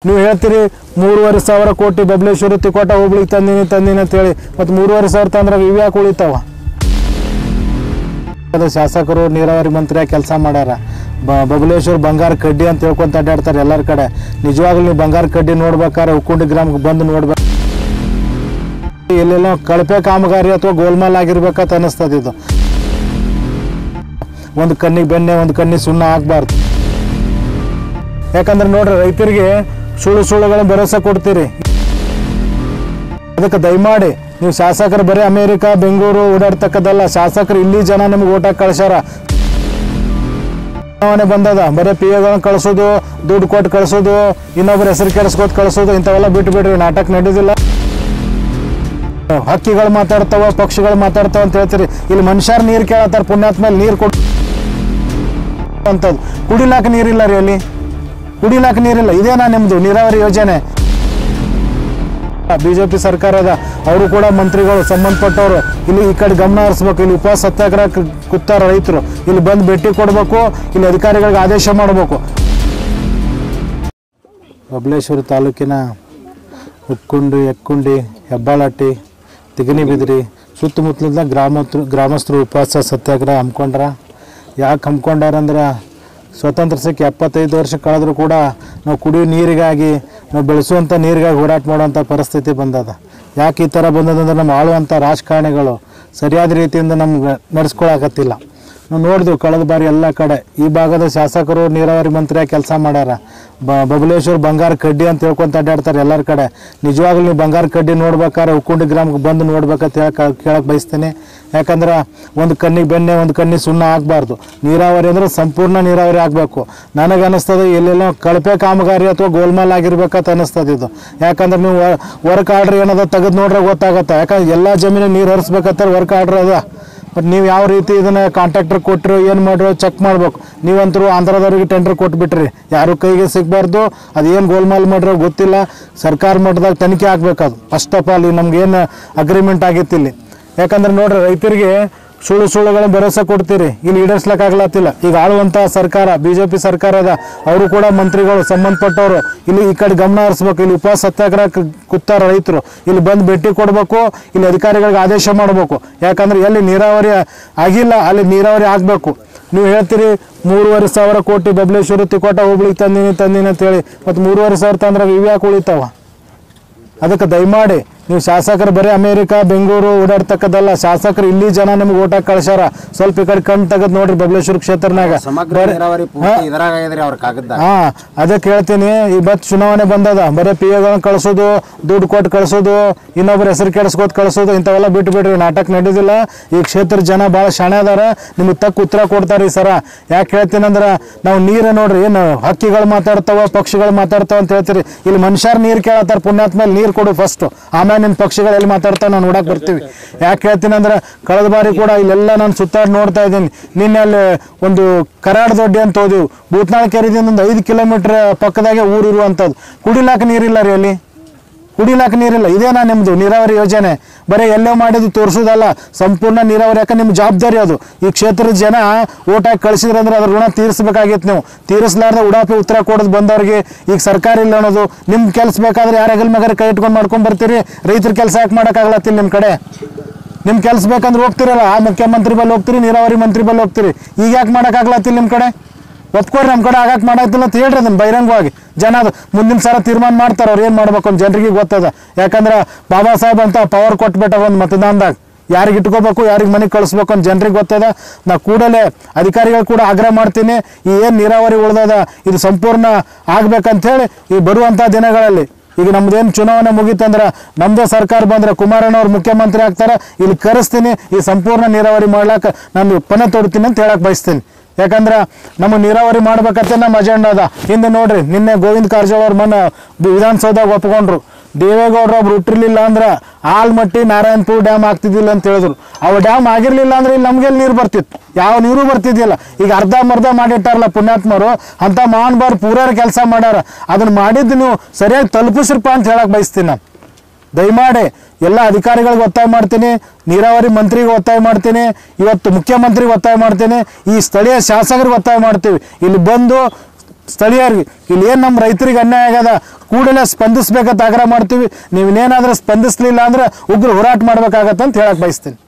ನೀವು ಹೇಳ್ತೀರಿ ಮೂರುವರೆ ಸಾವಿರ ಕೋಟಿ ಬಬಲೇಶ್ವರ ತಿಕೋಟ ಹೋಗ್ಲಿಕ್ಕೆ ತಂದೀನಿ ತಂದೀನಿ ಅಂತೇಳಿ ಮತ್ತು ಮೂರುವರೆ ಸಾವಿರ ತಂದ್ರೆ ಇವು ಯಾಕೆ ಉಳಿತಾವ ಅದು ಶಾಸಕರು ನೀರಾವರಿ ಮಂತ್ರಿಯಾಗಿ ಕೆಲಸ ಮಾಡ್ಯಾರ ಬ ಬಬಲೇಶ್ವರ ಬಂಗಾರ ಕಡ್ಡಿ ಅಂತ ಹೇಳ್ಕೊಂತ ಅಡ್ಡಾಡ್ತಾರೆ ಎಲ್ಲರ ಕಡೆ ನಿಜವಾಗ್ಲೂ ನೀವು ಬಂಗಾರ ಕಡ್ಡಿ ನೋಡ್ಬೇಕಾದ್ರೆ ಉಕ್ಕುಂಡಿ ಗ್ರಾಮಕ್ಕೆ ಬಂದು ನೋಡ್ಬೇಕು ಎಲ್ಲೆಲ್ಲೋ ಕಳಪೆ ಕಾಮಗಾರಿ ಅಥವಾ ಗೋಲ್ಮಾಲ್ ಆಗಿರ್ಬೇಕಂತ ಅನಿಸ್ತದೆ ಇದು ಒಂದು ಕಣ್ಣಿಗೆ ಬೆಣ್ಣೆ ಒಂದು ಕಣ್ಣಿಗೆ ಸುಣ್ಣ ಹಾಕ್ಬಾರ್ದು ಯಾಕಂದ್ರೆ ನೋಡ್ರಿ ರೈತರಿಗೆ ಸುಳ್ಳು ಸುಳ್ಳುಗಳ ಭರವಸೆ ಕೊಡ್ತೀರಿ ಅದಕ್ಕೆ ದಯಮಾಡಿ ನೀವು ಶಾಸಕರು ಬರೀ ಅಮೇರಿಕ ಬೆಂಗಳೂರು ಓಡಾಡ್ತಕ್ಕದ್ದಲ್ಲ ಶಾಸಕರು ಇಲ್ಲಿ ಜನ ನಿಮ್ಗೆ ಓಟ್ ಹಾಕಿ ಕಳ್ಸ್ಯಾರ ಚುನಾವಣೆ ಬಂದದ ಬರೀ ಪಿ ಎಗಳನ್ನ ಕಳಿಸೋದು ದುಡ್ಡು ಕೊಟ್ಟು ಕಳಿಸೋದು ಇನ್ನೊಬ್ರ ಹೆಸರು ಕೆಡಿಸ್ಕೊತ್ ಕಳಿಸೋದು ಇಂಥವೆಲ್ಲ ಬಿಟ್ಟು ಬಿಡ್ರಿ ನಾಟಕ ನಡೆಯೋದಿಲ್ಲ ಹಕ್ಕಿಗಳು ಮಾತಾಡ್ತಾವ ಪಕ್ಷಿಗಳು ಮಾತಾಡ್ತಾವ ಅಂತ ಹೇಳ್ತೀರಿ ಇಲ್ಲಿ ಮನುಷ್ಯರು ನೀರು ಕೇಳತ್ತಾರ ಪುಣ್ಯಾತ್ಮ ಮೇಲೆ ನೀರು ಕೊಡ್ ಅಂತದ್ದು ಕುಡಿಲಾಕ ನೀರಿಲ್ಲ ರೀ ಅಲ್ಲಿ ಕುಡಿಲಾಕ ನೀರಿಲ್ಲ ಇದೇನಾ ನಿಮ್ದು ನೀರಾವರಿ ಯೋಜನೆ ಬಿಜೆಪಿ ಸರ್ಕಾರದ ಅವರು ಕೂಡ ಮಂತ್ರಿಗಳು ಸಂಬಂಧಪಟ್ಟವರು ಇಲ್ಲಿ ಈ ಕಡೆ ಗಮನ ಹರಿಸ್ಬೇಕು ಇಲ್ಲಿ ಉಪವಾಸ ಸತ್ಯಾಗ್ರಹ ಕ- ಕೂತಾರ ರೈತರು ಇಲ್ಲಿ ಬಂದು ಭೇಟಿ ಕೊಡಬೇಕು ಇಲ್ಲಿ ಅಧಿಕಾರಿಗಳಿಗೆ ಆದೇಶ ಮಾಡಬೇಕು ಬಬಲೇಶ್ವರ ತಾಲೂಕಿನ ಉಕ್ಕುಂಡಿ ಎಕ್ಕುಂಡಿ ಹೆಬ್ಬಾಳಟ್ಟಿ ತಿಗನಿಬಿದ್ರಿ ಸುತ್ತಮುತ್ತಲಿಂದ ಗ್ರಾಮ ಗ್ರಾಮಸ್ಥರು ಉಪವಾಸ ಸತ್ಯಾಗ್ರಹ ಹಮ್ಮಿಕೊಂಡ್ರ ಯಾಕೆ ಹಮ್ಮಿಕೊಂಡಾರಂದ್ರೆ ಸ್ವತಂತ್ರ ಸಿಕ್ಕಿ ಎಪ್ಪತ್ತೈದು ವರ್ಷ ಕಳೆದರೂ ಕೂಡ ನಾವು ಕುಡಿಯೋ ನೀರಿಗಾಗಿ ನಾವು ಬೆಳೆಸುವಂಥ ನೀರಿಗಾಗಿ ಹೋರಾಟ ಮಾಡುವಂಥ ಪರಿಸ್ಥಿತಿ ಬಂದದ ಯಾಕೆ ಈ ಥರ ಬಂದದಂದ್ರೆ ನಮ್ಮ ಆಳುವಂಥ ರಾಜಕಾರಣಿಗಳು ಸರಿಯಾದ ರೀತಿಯಿಂದ ನಮ್ಗೆ ನಡೆಸ್ಕೊಳಕತ್ತಿಲ್ಲ ನಾವು ನೋಡಿದ್ವಿ ಕಳೆದ ಬಾರಿ ಎಲ್ಲ ಕಡೆ ಈ ಭಾಗದ ಶಾಸಕರು ನೀರಾವರಿ ಮಂತ್ರಿಯಾಗಿ ಕೆಲಸ ಮಾಡ್ಯಾರ ಬ ಬಬಲೇಶ್ವರ ಬಂಗಾರ ಕಡ್ಡಿ ಅಂತ ಹೇಳ್ಕೊಂತ ಅಡ್ಡಾಡ್ತಾರೆ ಎಲ್ಲರ ಕಡೆ ನಿಜವಾಗ್ಲೂ ನೀವು ಬಂಗಾರ ಕಡ್ಡಿ ನೋಡ್ಬೇಕಾದ್ರೆ ಉಕ್ಕುಂಡಿ ಗ್ರಾಮಕ್ಕೆ ಬಂದು ನೋಡ್ಬೇಕಂತ ಹೇಳಕ್ ಕೇಳಕ್ಕೆ ಬಯಸ್ತೀನಿ ಯಾಕಂದ್ರೆ ಒಂದು ಕಣ್ಣಿಗೆ ಬೆಣ್ಣೆ ಒಂದು ಕಣ್ಣಿಗೆ ಸುಣ್ಣ ಹಾಕ್ಬಾರ್ದು ನೀರಾವರಿ ಅಂದ್ರೆ ಸಂಪೂರ್ಣ ನೀರಾವರಿ ಆಗಬೇಕು ನನಗೆ ಅನಿಸ್ತದೆ ಎಲ್ಲೆಲ್ಲೋ ಕಳಪೆ ಕಾಮಗಾರಿ ಅಥವಾ ಗೋಲ್ಮಾಲ್ ಆಗಿರ್ಬೇಕಂತ ಅನಿಸ್ತದೆ ಇದು ಯಾಕಂದ್ರೆ ನೀವು ವರ್ಕ್ ಆರ್ಡ್ರ್ ಏನದ ತೆಗೆದು ನೋಡ್ರೆ ಗೊತ್ತಾಗತ್ತೆ ಯಾಕಂದ್ರೆ ಎಲ್ಲ ಜಮೀನಿಗೆ ನೀರು ಹರಿಸ್ಬೇಕಂತಾರೆ ವರ್ಕ್ ಆರ್ಡ್ರ್ ಅದ ಬಟ್ ನೀವು ಯಾವ ರೀತಿ ಇದನ್ನ ಕಾಂಟ್ರಾಕ್ಟರ್ ಕೊಟ್ಟರು ಏನು ಮಾಡಿರೋ ಚೆಕ್ ಮಾಡ್ಬೇಕು ನೀವಂತರೂ ಆಂಧ್ರದವ್ರಿಗೆ ಟೆಂಡರ್ ಕೊಟ್ಬಿಟ್ರಿ ಯಾರು ಕೈಗೆ ಸಿಗಬಾರ್ದು ಅದು ಏನು ಗೋಲ್ಮಾಲ್ ಮಾಡಿರೋ ಗೊತ್ತಿಲ್ಲ ಸರ್ಕಾರ ಮಟ್ಟದಾಗ ತನಿಖೆ ಆಗ್ಬೇಕು ಅದು ಫಸ್ಟ್ ಆಫ್ ಆಲ್ ನಮ್ಗೆ ಏನು ಅಗ್ರಿಮೆಂಟ್ ಆಗಿತ್ತು ಇಲ್ಲಿ ಯಾಕಂದ್ರೆ ನೋಡ್ರಿ ರೈತರಿಗೆ ಸುಳ್ಳು ಸುಳ್ಳುಗಳನ್ನ ಭರವಸೆ ಕೊಡ್ತೀರಿ ಇಲ್ಲಿ ಈಡೇರಿಸ್ಲಿಕ್ಕಾಗ್ಲತ್ತಿಲ್ಲ ಈಗ ಆಳುವಂಥ ಸರ್ಕಾರ ಬಿ ಜೆ ಪಿ ಸರ್ಕಾರದ ಅವರು ಕೂಡ ಮಂತ್ರಿಗಳು ಸಂಬಂಧಪಟ್ಟವರು ಇಲ್ಲಿ ಈ ಕಡೆ ಗಮನ ಹರಿಸ್ಬೇಕು ಇಲ್ಲಿ ಉಪವಾಸ ಸತ್ಯಾಗ್ರಹ ಕ- ಕೂತಾರ ರೈತರು ಇಲ್ಲಿ ಬಂದು ಭೇಟಿ ಕೊಡಬೇಕು ಇಲ್ಲಿ ಅಧಿಕಾರಿಗಳಿಗೆ ಆದೇಶ ಮಾಡಬೇಕು ಯಾಕಂದ್ರೆ ಎಲ್ಲಿ ನೀರಾವರಿ ಆಗಿಲ್ಲ ಅಲ್ಲಿ ನೀರಾವರಿ ಆಗಬೇಕು ನೀವು ಹೇಳ್ತೀರಿ ಮೂರುವರೆ ಸಾವಿರ ಕೋಟಿ ಬಬಲೇಶ್ವರ ತಿಕೋಟ ಹೋಗ್ಲಿಕ್ಕೆ ತಂದೀನಿ ತಂದೀನಿ ಅಂತೇಳಿ ಮತ್ತು ಮೂರುವರೆ ಸಾವಿರ ತಂದ್ರೆ ಇವು ಯಾಕೆ ಉಳಿತಾವ ಅದಕ್ಕೆ ದಯಮಾಡಿ ನೀವು ಶಾಸಕರು ಬರೀ ಅಮೇರಿಕ ಬೆಂಗಳೂರು ಓಡಾಡ್ತಕ್ಕದ್ದಲ್ಲ ಶಾಸಕರು ಇಲ್ಲಿ ಜನ ನಿಮ್ಗೆ ಓಟ್ ಹಾಕಿ ಕಳ್ಸ್ಯಾರ ಸ್ವಲ್ಪ ಈ ಕಡೆ ಕಣ್ ತೆಗೆದು ನೋಡ್ರಿ ಬಬಲೇಶ್ವರ ಕ್ಷೇತ್ರನಾಗ ಸಮಗ್ರ ನೀರಾವರಿ ಪೂರ್ತಿ ಇದ್ರಾಗ ಆಗಿದ್ರಿ ಅವ್ರ ಕಾಗದ ಹಾ ಅದಕ್ಕೆ ಹೇಳ್ತೀನಿ ಈ ಬತ್ ಚುನಾವಣೆ ಬಂದದ ಬರೀ ಪಿ ಎಗಳನ್ನ ಕಳಿಸೋದು ದುಡ್ಡು ಕೊಟ್ಟು ಕಳಿಸೋದು ಇನ್ನೊಬ್ರ ಹೆಸರು ಕೆಡಿಸ್ಕೊತ್ ಕಳಿಸೋದು ಇಂಥವೆಲ್ಲ ಬಿಟ್ಟು ಬಿಡ್ರಿ ನಾಟಕ ನಡೆಯೋದಿಲ್ಲ ಈ ಕ್ಷೇತ್ರ ಜನ ಭಾಳ ಶಾಣೆ ಅದಾರ ನಿಮಗೆ ತಕ್ಕ ಉತ್ತರ ಕೊಡ್ತಾರೆ ಈ ಸರ ಯಾಕೆ ಹೇಳ್ತೀನಂದ್ರೆ ನಾವು ನೀರು ನೋಡ್ರಿ ಏನು ಹಕ್ಕಿಗಳು ಮಾತಾಡ್ತಾವ ಪಕ್ಷಿಗಳು ಮಾತಾಡ್ತಾವ ಅಂತ ಹೇಳ್ತೀರಿ ಇಲ್ಲಿ ಮನುಷ್ಯರು ನೀರು ಕೇಳತ್ತಾರ ಪುಣ್ಯಾತ್ಮ ಮೇಲೆ ನೀರು ಕೊಡು ಫಸ್ಟ್ ಆಮೇಲೆ ನಿನ್ನ ಪಕ್ಷಿಗಳು ಎಲ್ಲಿ ಮಾತಾಡ್ತಾವ ನಾವು ನೋಡಕ್ ಬರ್ತೀವಿ ಯಾಕೆ ಹೇಳ್ತೀನಂದ್ರೆ ಕಳೆದ ಬಾರಿ ಕೂಡ ಇಲ್ಲೆಲ್ಲ ನಾನು ಸುತ್ತಾಡಿ ನೋಡ್ತಾ ಇದ್ದೀನಿ ನಿನ್ನೆ ಅಲ್ಲಿ ಒಂದು ಕರಾಡ್ ದೊಡ್ಡಿ ಅಂತ ಹೋದೆವು ಭೂತ್ನಾಳ ಕೆರೆದಿಂದ ಒಂದು ಐದು ಕಿಲೋಮೀಟರ್ ಪಕ್ಕದಾಗೆ ಊರು ಇರುವಂಥದ್ದು ಕುಡಿಲಾಕ ನೀರಿಲ್ಲ ರೀ ಅಲ್ಲಿ ಕುಡಿಲಾಕ ನೀರಿಲ್ಲ ಇದೇನಾ ನಿಮ್ಮದು ನೀರಾವರಿ ಯೋಜನೆ ಬರೀ ಎಲ್ಲೋ ಮಾಡಿದ್ದು ತೋರಿಸೋದಲ್ಲ ಸಂಪೂರ್ಣ ನೀರಾವರಿ ಯಾಕೆ ನಿಮ್ಮ ಜವಾಬ್ದಾರಿ ಅದು ಈ ಕ್ಷೇತ್ರದ ಜನ ಓಟ್ ಹಾಕಿ ಕಳಿಸಿದ್ರಂದ್ರೆ ಅದ್ರ ಋಣ ತೀರಿಸ್ಬೇಕಾಗಿತ್ತು ನೀವು ತೀರಿಸ್ಲಾರ್ದೆ ಉಡಾಪಿ ಉತ್ತರ ಕೊಡೋದು ಬಂದವ್ರಿಗೆ ಈಗ ಸರ್ಕಾರ ಇಲ್ಲ ಅನ್ನೋದು ನಿಮ್ಮ ಕೆಲಸ ಬೇಕಾದ್ರೆ ಯಾರ ಹೆಗಲ್ ಮಗರ ಕೈ ಇಟ್ಕೊಂಡು ಮಾಡ್ಕೊಂಡು ಬರ್ತೀರಿ ರೈತರ ಕೆಲಸ ಯಾಕೆ ಮಾಡೋಕ್ಕಾಗ್ಲತ್ತಿಲ್ಲ ನಿಮ್ಮ ಕಡೆ ನಿಮ್ ಕೆಲ್ಸ ಬೇಕಂದ್ರೆ ಹೋಗ್ತಿರಲ್ಲ ಆ ಮುಖ್ಯಮಂತ್ರಿ ಬಲ್ಲಿ ಹೋಗ್ತೀರಿ ನೀರಾವರಿ ಮಂತ್ರಿ ಬಲ್ಲಿ ಹೋಗ್ತೀರಿ ಈಗ ಯಾಕೆ ಮಾಡೋಕ್ಕಾಗ್ಲತ್ತಿಲ್ಲ ನಿಮ್ಮ ಕಡೆ ಒಪ್ಕೊಡ್ರಿ ನಮ್ಮ ಕಡೆ ಆಗಕ್ಕೆ ಮಾಡಾಕ್ತಿಲ್ಲ ಅಂತ ಹೇಳ್ರಿ ಅದನ್ನ ಬಹಿರಂಗವಾಗಿ ಜನ ಅದು ಮುಂದಿನ ಸಲ ತೀರ್ಮಾನ ಮಾಡ್ತಾರೆ ಅವ್ರು ಏನು ಮಾಡ್ಬೇಕು ಅಂತ ಜನರಿಗೆ ಗೊತ್ತದ ಯಾಕಂದ್ರೆ ಬಾಬಾ ಸಾಹೇಬ್ ಅಂತ ಪವರ್ ಕೊಟ್ಬಿಟ್ಟ ಒಂದು ಮತದಾನದಾಗ ಯಾರಿಗೆ ಇಟ್ಕೋಬೇಕು ಯಾರಿಗೆ ಮನೆಗೆ ಕಳಿಸ್ಬೇಕು ಅಂತ ಜನರಿಗೆ ಗೊತ್ತದ ನಾ ಕೂಡಲೇ ಅಧಿಕಾರಿಗಳು ಕೂಡ ಆಗ್ರಹ ಮಾಡ್ತೀನಿ ಈ ಏನು ನೀರಾವರಿ ಉಳ್ದದ ಇದು ಸಂಪೂರ್ಣ ಆಗ್ಬೇಕಂತೇಳಿ ಈ ಬರುವಂಥ ದಿನಗಳಲ್ಲಿ ಈಗ ನಮ್ದೇನು ಚುನಾವಣೆ ಮುಗೀತಂದ್ರೆ ನಮ್ಮದೇ ಸರ್ಕಾರ ಬಂದ್ರೆ ಕುಮಾರಣ್ಣವ್ರು ಮುಖ್ಯಮಂತ್ರಿ ಆಗ್ತಾರೆ ಇಲ್ಲಿ ಕರೆಸ್ತೀನಿ ಈ ಸಂಪೂರ್ಣ ನೀರಾವರಿ ಮಾಡ್ಲಾಕ ನಾನು ಪಣ ತೊಡ್ತೀನಿ ಅಂತ ಹೇಳಕ್ ಬಯಸ್ತೀನಿ ಯಾಕಂದ್ರೆ ನಮ್ಮ ನೀರಾವರಿ ಮಾಡ್ಬೇಕಂತ ನಮ್ಮ ಅಜೆಂಡಾ ಅದ ಹಿಂದೆ ನೋಡ್ರಿ ನಿನ್ನೆ ಗೋವಿಂದ ಕಾರಜೋಳ ಅವ್ರ ಮನೆ ವಿಧಾನಸೌಧದಾಗ ಒಪ್ಕೊಂಡ್ರು ದೇವೇಗೌಡರು ಒಬ್ರು ಹುಟ್ಟಿರ್ಲಿಲ್ಲ ಅಂದ್ರೆ ಆಲ್ಮಟ್ಟಿ ನಾರಾಯಣಪುರ ಡ್ಯಾಮ್ ಆಗ್ತಿದ್ದಿಲ್ಲ ಅಂತ ಹೇಳಿದ್ರು ಅವ ಡ್ಯಾಮ್ ಆಗಿರ್ಲಿಲ್ಲ ಅಂದ್ರೆ ಇಲ್ಲಿ ನಮ್ಗೆಲ್ಲಿ ನೀರು ಬರ್ತಿತ್ತು ಯಾವ ನೀರು ಬರ್ತಿದ್ದಿಲ್ಲ ಈಗ ಅರ್ಧ ಮರ್ಧ ಮಾಡಿಟ್ಟಾರಲ್ಲ ಪುಣ್ಯಾತ್ಮರು ಅಂತ ಮಾನ್ಬಾರ್ ಪೂರಾರ ಕೆಲಸ ಮಾಡ್ಯಾರ ಅದನ್ನ ಮಾಡಿದ್ದು ನೀವು ಸರಿಯಾಗಿ ತಲುಪಿಸ್ರಪ್ಪ ಅಂತ ಹೇಳಕ್ ಬಯಸ್ತೀನಿ ನಾನು ದಯಮಾಡಿ ಎಲ್ಲ ಅಧಿಕಾರಿಗಳಿಗೆ ಒತ್ತಾಯ ಮಾಡ್ತೀನಿ ನೀರಾವರಿ ಮಂತ್ರಿಗೆ ಒತ್ತಾಯ ಮಾಡ್ತೀನಿ ಇವತ್ತು ಮುಖ್ಯಮಂತ್ರಿಗೆ ಒತ್ತಾಯ ಮಾಡ್ತೀನಿ ಈ ಸ್ಥಳೀಯ ಶಾಸಕರಿಗೆ ಒತ್ತಾಯ ಮಾಡ್ತೀವಿ ಇಲ್ಲಿ ಬಂದು ಸ್ಥಳೀಯರಿಗೆ ಇಲ್ಲಿ ಏನು ನಮ್ಮ ರೈತರಿಗೆ ಅನ್ಯಾಯ ಆಗ್ಯದ ಕೂಡಲೇ ಸ್ಪಂದಿಸ್ಬೇಕಂತ ಆಗ್ರಹ ಮಾಡ್ತೀವಿ ನೀವು ಇನ್ನೇನಾದ್ರೂ ಸ್ಪಂದಿಸ್ಲಿಲ್ಲ ಅಂದ್ರೆ ಉಗ್ರ ಹೋರಾಟ ಮಾಡ್ಬೇಕಾಗತ್ತೆ ಅಂತ ಹೇಳಕ್ ಬಯಸ್ತೀನಿ